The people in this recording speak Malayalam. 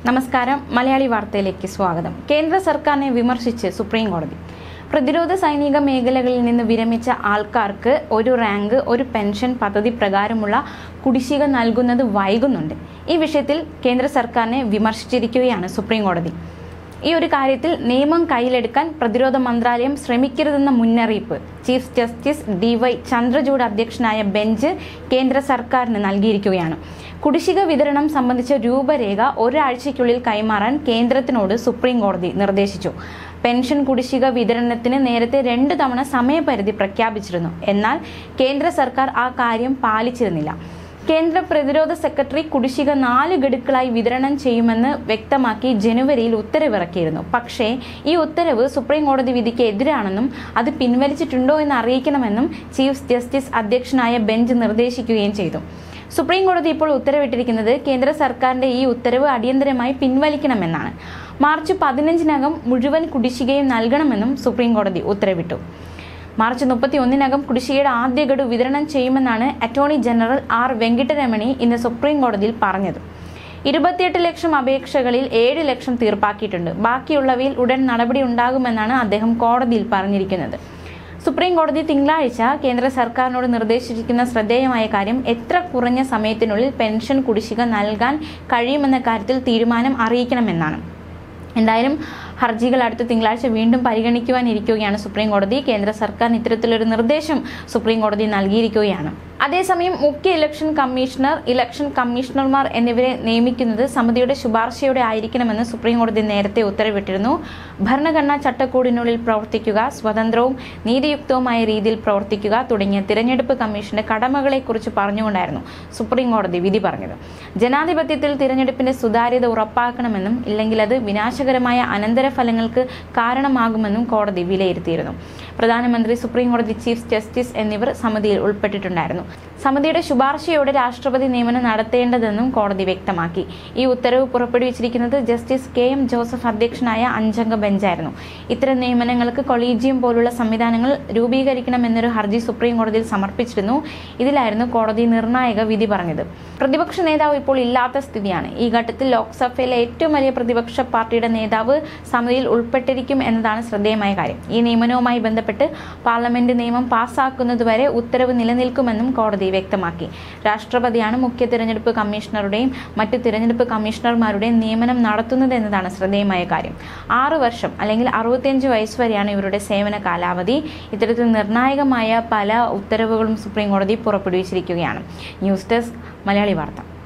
നമസ്കാരം മലയാളി വാർത്തയിലേക്ക് സ്വാഗതം കേന്ദ്ര സർക്കാരിനെ വിമർശിച്ച് സുപ്രീം കോടതി പ്രതിരോധ സൈനിക മേഖലകളിൽ നിന്ന് വിരമിച്ച ആൾക്കാർക്ക് ഒരു റാങ്ക് ഒരു പെൻഷൻ പദ്ധതി പ്രകാരമുള്ള കുടിശ്ശിക നൽകുന്നത് വൈകുന്നുണ്ട് ഈ വിഷയത്തിൽ കേന്ദ്ര സർക്കാരിനെ വിമർശിച്ചിരിക്കുകയാണ് സുപ്രീം കോടതി ഈ ഒരു കാര്യത്തിൽ നിയമം കയ്യിലെടുക്കാൻ പ്രതിരോധ മന്ത്രാലയം ശ്രമിക്കരുതെന്ന മുന്നറിയിപ്പ് chief justice D Y Chandrachud അധ്യക്ഷനായ ബെഞ്ച് കേന്ദ്ര സർക്കാരിന് നൽകിയിരിക്കുകയാണ് കുടിശ്ശിക വിതരണം സംബന്ധിച്ച രൂപരേഖ ഒരാഴ്ചയ്ക്കുള്ളിൽ കൈമാറാൻ കേന്ദ്രത്തിനോട് സുപ്രീം കോടതി നിർദ്ദേശിച്ചു പെൻഷൻ കുടിശ്ശിക വിതരണത്തിന് നേരത്തെ രണ്ട് തവണ സമയപരിധി പ്രഖ്യാപിച്ചിരുന്നു എന്നാൽ കേന്ദ്ര സർക്കാർ ആ കാര്യം പാലിച്ചിരുന്നില്ല കേന്ദ്ര പ്രതിരോധ സെക്രട്ടറി കുടിശ്ശിക നാല് ഗഡുക്കളായി വിതരണം ചെയ്യുമെന്ന് വ്യക്തമാക്കി ജനുവരിയിൽ ഉത്തരവിറക്കിയിരുന്നു പക്ഷേ ഈ ഉത്തരവ് സുപ്രീം കോടതി വിധിക്ക് എതിരാണെന്നും അത് പിൻവലിച്ചിട്ടുണ്ടോ എന്ന് അറിയിക്കണമെന്നും ചീഫ് ജസ്റ്റിസ് അധ്യക്ഷനായ ബെഞ്ച് നിർദ്ദേശിക്കുകയും ചെയ്തു സുപ്രീം കോടതി ഇപ്പോൾ ഉത്തരവിട്ടിരിക്കുന്നത് കേന്ദ്ര സർക്കാരിന്റെ ഈ ഉത്തരവ് അടിയന്തരമായി പിൻവലിക്കണമെന്നാണ് മാർച്ച് പതിനഞ്ചിനകം മുഴുവൻ കുടിശ്ശികയും നൽകണമെന്നും സുപ്രീം കോടതി ഉത്തരവിട്ടു മാർച്ച് മുപ്പത്തി ഒന്നിനകം കുടിശ്ശികയുടെ ആദ്യ ഗഡു വിതരണം ചെയ്യുമെന്നാണ് അറ്റോർണി ജനറൽ ആർ വെങ്കിട്ടരമണി ഇന്ന് സുപ്രീം കോടതിയിൽ പറഞ്ഞത് ഇരുപത്തിയെട്ട് ലക്ഷം അപേക്ഷകളിൽ ഏഴ് ലക്ഷം തീർപ്പാക്കിയിട്ടുണ്ട് ബാക്കിയുള്ളവയിൽ ഉടൻ നടപടി ഉണ്ടാകുമെന്നാണ് അദ്ദേഹം കോടതിയിൽ പറഞ്ഞിരിക്കുന്നത് സുപ്രീം കോടതി തിങ്കളാഴ്ച കേന്ദ്ര സർക്കാരിനോട് നിർദ്ദേശിച്ചിരിക്കുന്ന ശ്രദ്ധേയമായ കാര്യം എത്ര കുറഞ്ഞ സമയത്തിനുള്ളിൽ പെൻഷൻ കുടിശ്ശിക നൽകാൻ കഴിയുമെന്ന കാര്യത്തിൽ തീരുമാനം അറിയിക്കണമെന്നാണ് എന്തായാലും ഹർജികൾ അടുത്ത തിങ്കളാഴ്ച വീണ്ടും പരിഗണിക്കുവാനിരിക്കുകയാണ് സുപ്രീം കോടതി കേന്ദ്ര സർക്കാരിന് ഇത്തരത്തിലൊരു നിർദ്ദേശം സുപ്രീം കോടതി നൽകിയിരിക്കുകയാണ് അതേസമയം മുഖ്യ ഇലക്ഷൻ കമ്മീഷണർ ഇലക്ഷൻ കമ്മീഷണർമാർ എന്നിവരെ നിയമിക്കുന്നത് സമിതിയുടെ ശുപാർശയോടെ ആയിരിക്കണമെന്ന് സുപ്രീം കോടതി നേരത്തെ ഉത്തരവിട്ടിരുന്നു ഭരണഘടനാ ചട്ടക്കൂടിനുള്ളിൽ പ്രവർത്തിക്കുക സ്വതന്ത്രവും നീതിയുക്തവുമായ രീതിയിൽ പ്രവർത്തിക്കുക തുടങ്ങിയ തിരഞ്ഞെടുപ്പ് കമ്മീഷന്റെ കടമകളെക്കുറിച്ച് പറഞ്ഞുകൊണ്ടായിരുന്നു സുപ്രീം കോടതി വിധി പറഞ്ഞത് ജനാധിപത്യത്തിൽ തിരഞ്ഞെടുപ്പിന്റെ സുതാര്യത ഉറപ്പാക്കണമെന്നും ഇല്ലെങ്കിൽ അത് വിനാശകരമായ അനന്തരഫലങ്ങൾക്ക് കാരണമാകുമെന്നും കോടതി വിലയിരുത്തിയിരുന്നു പ്രധാനമന്ത്രി സുപ്രീം കോടതി ചീഫ് ജസ്റ്റിസ് എന്നിവർ സമിതിയിൽ ഉൾപ്പെട്ടിട്ടുണ്ടായിരുന്നു സമിതിയുടെ ശുപാർശയോടെ രാഷ്ട്രപതി നിയമനം നടത്തേണ്ടതെന്നും കോടതി വ്യക്തമാക്കി ഈ ഉത്തരവ് പുറപ്പെടുവിച്ചിരിക്കുന്നത് ജസ്റ്റിസ് കെ എം ജോസഫ് അധ്യക്ഷനായ അഞ്ചംഗ ബെഞ്ചായിരുന്നു ഇത്തരം നിയമനങ്ങൾക്ക് കൊളീജിയം പോലുള്ള സംവിധാനങ്ങൾ രൂപീകരിക്കണമെന്നൊരു ഹർജി സുപ്രീം കോടതിയിൽ സമർപ്പിച്ചിരുന്നു ഇതിലായിരുന്നു കോടതി നിർണായക വിധി പറഞ്ഞത് പ്രതിപക്ഷ നേതാവ് ഇപ്പോൾ ഇല്ലാത്ത സ്ഥിതിയാണ് ഈ ഘട്ടത്തിൽ ലോക്സഭയിലെ ഏറ്റവും വലിയ പ്രതിപക്ഷ പാർട്ടിയുടെ നേതാവ് സമിതിയിൽ ഉൾപ്പെട്ടിരിക്കും എന്നതാണ് ശ്രദ്ധേയമായ കാര്യം ഈ നിയമനവുമായി ബന്ധപ്പെട്ട് പാർലമെന്റ് നിയമം പാസ്സാക്കുന്നതുവരെ ഉത്തരവ് നിലനിൽക്കുമെന്നും കോടതി വ്യക്തമാക്കി രാഷ്ട്രപതിയാണ് മുഖ്യ തിരഞ്ഞെടുപ്പ് കമ്മീഷണറുടെയും മറ്റ് തിരഞ്ഞെടുപ്പ് കമ്മീഷണർമാരുടെയും നിയമനം നടത്തുന്നത് എന്നതാണ് ശ്രദ്ധേയമായ കാര്യം ആറ് വർഷം അല്ലെങ്കിൽ അറുപത്തിയഞ്ച് വയസ്സ് വരെയാണ് ഇവരുടെ സേവന കാലാവധി ഇത്തരത്തിൽ നിർണായകമായ പല ഉത്തരവുകളും സുപ്രീം കോടതി പുറപ്പെടുവിച്ചിരിക്കുകയാണ് ന്യൂസ് ഡെസ്ക് മലയാളി വാർത്ത